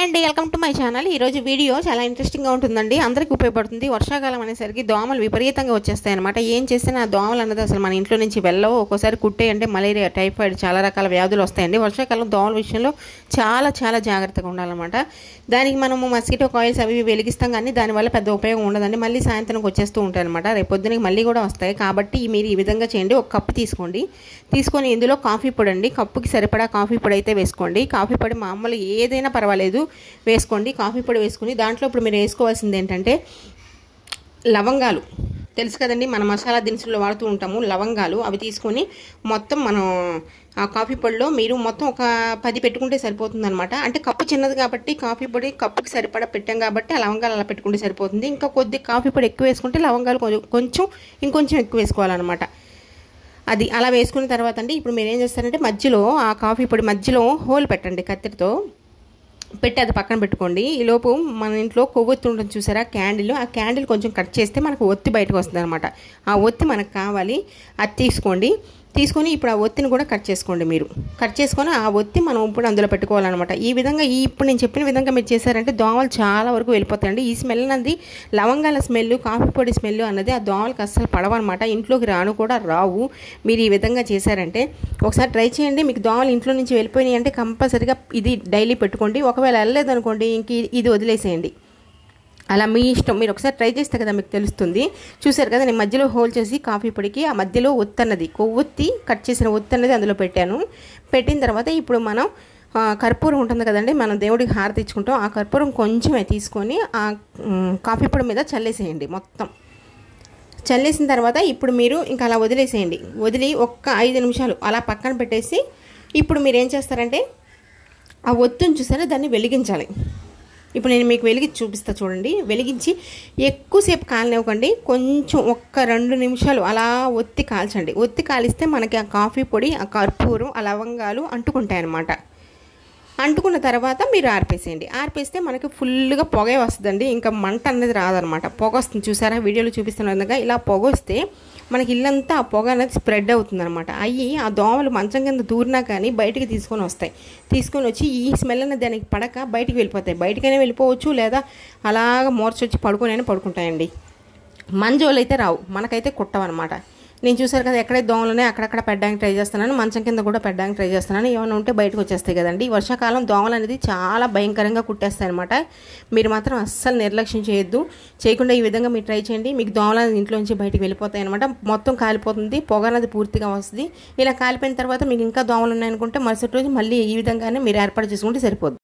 అండి welcome to my channel ఈరోజు video చాలా ఇంట్రెస్టింగ్గా ఉంటుందండి అందరికీ ఉపయోగపడుతుంది వర్షాకాలం అనేసరికి దోమలు విపరీతంగా వచ్చేస్తాయి అనమాట ఏం చేసినా ఆ దోమలు అన్నది అసలు మన ఇంట్లో నుంచి వెళ్ళవు ఒక్కోసారి కుట్టే అంటే మలేరియా టైఫాయిడ్ చాలా రకాల వ్యాధులు వస్తాయండి వర్షాకాలం దోమల విషయంలో చాలా చాలా జాగ్రత్తగా ఉండాలన్నమాట దానికి మనము మస్కిటో కాయిల్స్ అవి ఇవి వెలిగిస్తాం కానీ దానివల్ల పెద్ద ఉపయోగం ఉండదండి మళ్ళీ సాయంత్రంకి వచ్చేస్తూ ఉంటాయి అనమాట రేపు పొద్దునకి మళ్ళీ కూడా వస్తాయి కాబట్టి మీరు ఈ విధంగా చేయండి ఒక కప్పు తీసుకోండి తీసుకొని ఇందులో కాఫీ పొడి అండి కప్పుకి సరిపడా కాఫీ పొడి అయితే వేసుకోండి కాఫీ పొడి మామూలు ఏదైనా పర్వాలేదు వేసుకోండి కాఫీ పొడి వేసుకుని దాంట్లో ఇప్పుడు మీరు వేసుకోవాల్సింది ఏంటంటే లవంగాలు తెలుసు కదండి మన మసాలా దినుసుల్లో వాడుతూ ఉంటాము లవంగాలు అవి తీసుకొని మొత్తం మనం ఆ కాఫీ పొడిలో మీరు మొత్తం ఒక పది పెట్టుకుంటే సరిపోతుంది అనమాట అంటే కప్పు చిన్నది కాబట్టి కాఫీ పొడి కప్పుకి సరిపడా పెట్టాం కాబట్టి ఆ లవంగాలు అలా పెట్టుకుంటే సరిపోతుంది ఇంకా కొద్ది కాఫీ పొడి ఎక్కువ వేసుకుంటే లవంగాలు కొంచెం కొంచెం ఇంకొంచెం ఎక్కువ వేసుకోవాలన్నమాట అది అలా వేసుకున్న తర్వాత అండి ఇప్పుడు మీరు ఏం చేస్తారంటే మధ్యలో ఆ కాఫీ పొడి మధ్యలో హోల్ పెట్టండి కత్తిరితో పెట్టి అది పక్కన పెట్టుకోండి ఈలోపు మన ఇంట్లో కొవ్వొత్తి ఉంటుంది చూసారా క్యాండిల్ ఆ క్యాండిల్ కొంచెం కట్ చేస్తే మనకు ఒత్తి బయటకు వస్తుంది అనమాట ఆ ఒత్తి మనకు కావాలి అది తీసుకోండి తీసుకొని ఇప్పుడు ఆ ఒత్తిని కూడా కట్ చేసుకోండి మీరు కట్ చేసుకొని ఆ ఒత్తి మనం ఇప్పుడు అందులో పెట్టుకోవాలన్నమాట ఈ విధంగా ఈ ఇప్పుడు నేను చెప్పిన విధంగా మీరు చేశారంటే దోమలు చాలా వరకు వెళ్ళిపోతాయండి ఈ స్మెల్ అన్నది లవంగాల స్మెల్ కాఫీ పొడి స్మెల్ అన్నది ఆ దోమలకు అస్సలు పడవన్నమాట ఇంట్లోకి రాను కూడా రావు మీరు ఈ విధంగా చేశారంటే ఒకసారి ట్రై చేయండి మీకు దోమలు ఇంట్లో నుంచి వెళ్ళిపోయినాయి అంటే కంపల్సరీగా ఇది డైలీ పెట్టుకోండి ఒకవేళ వెళ్ళలేదనుకోండి ఇంక ఇది వదిలేసేయండి అలా మీ ఇష్టం మీరు ఒకసారి ట్రై చేస్తే కదా మీకు తెలుస్తుంది చూసారు కదా నేను మధ్యలో హోల్ చేసి కాఫీ పొడికి ఆ మధ్యలో ఒత్తి అన్నది కొవ్వొత్తి కట్ చేసిన ఒత్తి అన్నది అందులో పెట్టాను పెట్టిన తర్వాత ఇప్పుడు మనం కర్పూరం ఉంటుంది కదండి మనం దేవుడికి హారతి ఇచ్చుకుంటాం ఆ కర్పూరం కొంచెమే తీసుకొని ఆ కాఫీ పొడి మీద చల్లేసేయండి మొత్తం చల్లేసిన తర్వాత ఇప్పుడు మీరు ఇంకా అలా వదిలేసేయండి వదిలి ఒక్క ఐదు నిమిషాలు అలా పక్కన పెట్టేసి ఇప్పుడు మీరు ఏం చేస్తారంటే ఆ ఒత్తుని చూసారా దాన్ని వెలిగించాలి ఇప్పుడు నేను మీకు వెలిగించి చూపిస్తా చూడండి వెలిగించి ఎక్కువసేపు కాలనివ్వకండి కొంచెం ఒక్క రెండు నిమిషాలు అలా ఒత్తి కాల్చండి ఒత్తి కాలిస్తే మనకి ఆ కాఫీ పొడి ఆ కర్పూరం ఆ లవంగాలు అంటుకుంటాయి అన్నమాట అంటుకున్న తర్వాత మీరు ఆర్పేసేయండి ఆర్పేస్తే మనకి ఫుల్గా పొగే వస్తుందండి ఇంకా మంట అనేది రాదనమాట పొగ వస్తుంది చూసారా వీడియోలో చూపిస్తున్న విధంగా ఇలా పొగ వస్తే మనకి ఇల్లంతా ఆ పొగ అనేది స్ప్రెడ్ అవుతుంది అనమాట అయ్యి ఆ దోమలు మంచం కింద దూరినా కానీ బయటికి తీసుకొని వస్తాయి తీసుకొని వచ్చి ఈ స్మెల్ అనేది దానికి పడక బయటికి వెళ్ళిపోతాయి బయటికైనా వెళ్ళిపోవచ్చు లేదా అలాగ మోర్చొచ్చి పడుకొని పడుకుంటాయండి మంజోలు అయితే రావు మనకైతే కుట్టవన్నమాట నేను చూసారు కదా ఎక్కడైతే దోమలు ఉన్నాయి అక్కడక్కడ పెట్టడానికి ట్రై చేస్తున్నాను మంచం కింద కూడా పెట్టడానికి ట్రై చేస్తున్నాను ఏమైనా ఉంటే బయటకు వచ్చేస్తాయి కదండి వర్షాకాలం దోమలు అనేది చాలా భయంకరంగా కుట్టేస్తాయి అనమాట మీరు మాత్రం అస్సలు నిర్లక్ష్యం చేయొద్దు చేయకుండా ఈ విధంగా మీరు ట్రై చేయండి మీకు దోమలు అనేది ఇంట్లో నుంచి బయటికి వెళ్ళిపోతాయి అనమాట మొత్తం కాలిపోతుంది పొగ అనేది పూర్తిగా వస్తుంది ఇలా కాలిపోయిన తర్వాత మీకు ఇంకా దోమలు ఉన్నాయనుకుంటే మరుసటి రోజు మళ్ళీ ఈ విధంగానే మీరు ఏర్పాటు చేసుకుంటే సరిపోద్ది